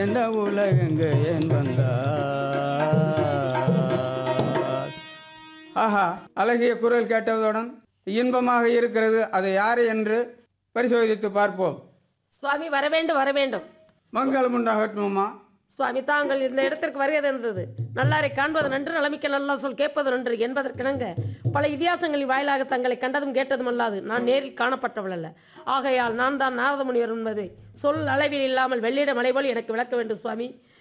இந்த உலகெங்கு ஏன் வந்தார் ஆஹா அழகிய குரல் கேட்டதுடன் இன்பமாக இருக்கிறது அது யாரு என்று பரிசோதித்து பார்ப்போம் சுவாமி வர வேண்டும் வர வேண்டும் மங்களம் உண்டாகட்டுமா சுவாமி தாங்கள் இந்த இடத்திற்கு வருகிறது இருந்தது நல்லாரை காண்பது நன்று நலமிக்க நல்லா சொல் கேட்பது நன்று என்பதற்கிணங்க பல இதிகாசங்களின் வாயிலாக தங்களை கண்டதும் கேட்டதும் அல்லாது நான் நேரில் காணப்பட்டவள் அல்ல ஆகையால் நான் தான் நாரத முனிவர் என்பதை சொல் அளவில் இல்லாமல் வெள்ளிட மலை போல் எனக்கு விளக்க வேண்டும் சுவாமி